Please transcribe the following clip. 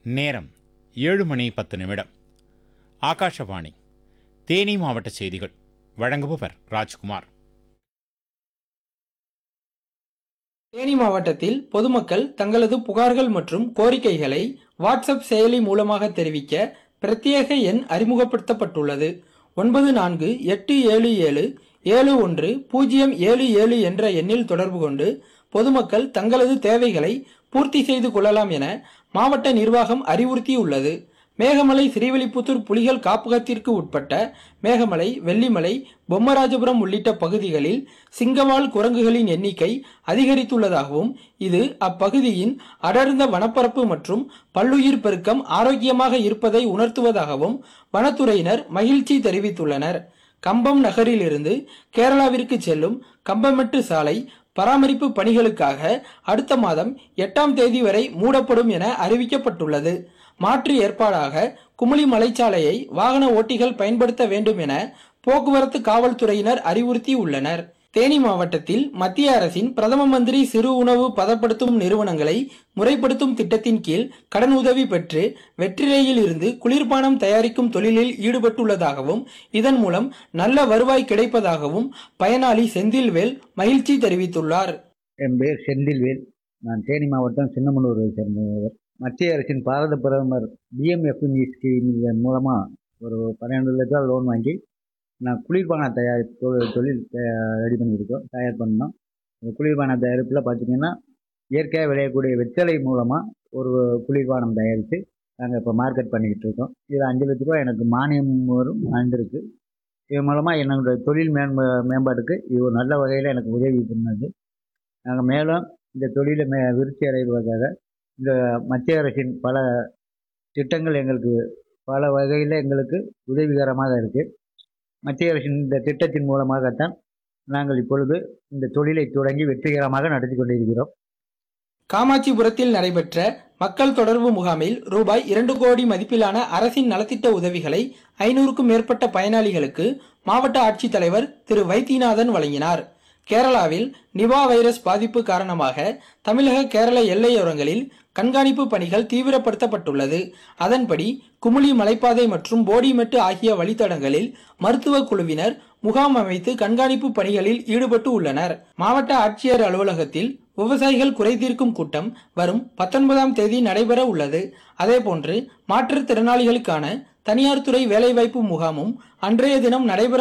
நேரம் ஏழு மணி பத்து நிமிடம் ஆகாஷவாணி தேனி மாவட்ட செய்திகள் வழங்குபவர் ராஜ்குமார் தேனி மாவட்டத்தில் பொதுமக்கள் தங்களது புகார்கள் மற்றும் கோரிக்கைகளை வாட்ஸ்அப் செயலி மூலமாக தெரிவிக்க பிரத்யேக எண் அறிமுகப்படுத்தப்பட்டுள்ளது ஒன்பது நான்கு எட்டு ஏழு ஏழு ஏழு ஒன்று பூஜ்ஜியம் ஏழு ஏழு என்ற எண்ணில் தொடர்பு கொண்டு பொதுமக்கள் தங்களது தேவைகளை பூர்த்தி செய்து கொள்ளலாம் என மாவட்ட நிர்வாகம் அறிவுறுத்தியுள்ளது மேகமலை ஸ்ரீவில்லிபுத்தூர் புலிகள் காப்பகத்திற்கு உட்பட்ட மேகமலை வெள்ளிமலை பொம்மராஜபுரம் உள்ளிட்ட பகுதிகளில் சிங்கவால் குரங்குகளின் எண்ணிக்கை அதிகரித்துள்ளதாகவும் இது அப்பகுதியின் அடர்ந்த வனப்பரப்பு மற்றும் பல்லுயிர் பெருக்கம் ஆரோக்கியமாக இருப்பதை உணர்த்துவதாகவும் வனத்துறையினர் மகிழ்ச்சி தெரிவித்துள்ளனர் கம்பம் நகரிலிருந்து கேரளாவிற்கு செல்லும் கம்பமெட்டு சாலை பராமரிப்பு பணிகளுக்காக அடுத்த மாதம் எட்டாம் தேதி வரை மூடப்படும் என அறிவிக்கப்பட்டுள்ளது மாற்று ஏற்பாடாக குமுளி மலைச்சாலையை வாகன ஓட்டிகள் பயன்படுத்த வேண்டும் என போக்குவரத்து காவல்துறையினர் அறிவுறுத்தியுள்ளனர் தேனி மாவட்டத்தில் மத்திய அரசின் பிரதம மந்திரி சிறு உணவு பதப்படுத்தும் நிறுவனங்களை முறைப்படுத்தும் திட்டத்தின் கீழ் கடன் உதவி பெற்று வெற்றிலையில் இருந்து குளிர்பானம் தயாரிக்கும் தொழிலில் ஈடுபட்டுள்ளதாகவும் இதன் மூலம் நல்ல வருவாய் கிடைப்பதாகவும் பயனாளி செந்தில்வேல் மகிழ்ச்சி தெரிவித்துள்ளார் என் பேர் செந்தில்வேல் நான் தேனி மாவட்டம் சின்னமனூரை சேர்ந்தவர் மத்திய அரசின் பாரத பிரதமர் பிஎம்எஃப்எம்இ ஸ்கீம் மூலமாக ஒரு பன்னெண்டு லட்ச ரூபா லோன் வாங்கி நான் குளிர்பான தயாரிப்பு தொழில் தொழில் ரெடி பண்ணியிருக்கோம் தயார் பண்ணோம் இந்த குளிர்பான தயாரிப்பில் பார்த்திங்கன்னா இயற்கையாக விளையக்கூடிய வெத்தலை மூலமாக ஒரு குளிர்பானம் தயாரித்து நாங்கள் இப்போ மார்க்கெட் பண்ணிக்கிட்டு இருக்கோம் இதில் அஞ்சு லட்ச ரூபா எனக்கு மானியம் வரும் வந்திருக்கு இது மூலமாக என்னுடைய தொழில் மேம்ப மேம்பாட்டுக்கு இது ஒரு நல்ல வகையில் எனக்கு உதவி பண்ணது நாங்கள் மேலும் இந்த தொழிலை மே விருத்தி அடைவதற்காக இந்த மத்திய அரசின் பல திட்டங்கள் எங்களுக்கு பல வகையில் எங்களுக்கு உதவிகரமாக இருக்குது மத்திய அரசின் இந்த திட்டத்தின் மூலமாகத்தான் நாங்கள் இப்பொழுது இந்த தொழிலை தொடங்கி வெற்றிகரமாக நடத்தி கொண்டிருக்கிறோம் காமாட்சிபுரத்தில் நடைபெற்ற மக்கள் தொடர்பு முகாமில் ரூபாய் இரண்டு கோடி மதிப்பிலான அரசின் நலத்திட்ட உதவிகளை ஐநூறுக்கும் மேற்பட்ட பயனாளிகளுக்கு மாவட்ட ஆட்சித்தலைவர் திரு வைத்தியநாதன் வழங்கினார் கேரளாவில் நிபா வைரஸ் பாதிப்பு காரணமாக தமிழக கேரள எல்லையோரங்களில் கண்காணிப்பு பணிகள் தீவிரப்படுத்தப்பட்டுள்ளது அதன்படி குமுளி மலைப்பாதை மற்றும் போடிமெட்டு ஆகிய வழித்தடங்களில் மருத்துவ குழுவினர் முகாம் அமைத்து கண்காணிப்பு பணிகளில் ஈடுபட்டு உள்ளனர் மாவட்ட ஆட்சியர் அலுவலகத்தில் விவசாயிகள் குறைதீர்க்கும் கூட்டம் வரும் பத்தொன்பதாம் தேதி நடைபெற உள்ளது அதேபோன்று மாற்றுத்திறனாளிகளுக்கான தனியார் துறை வேலைவாய்ப்பு முகாமும் அன்றைய தினம் நடைபெற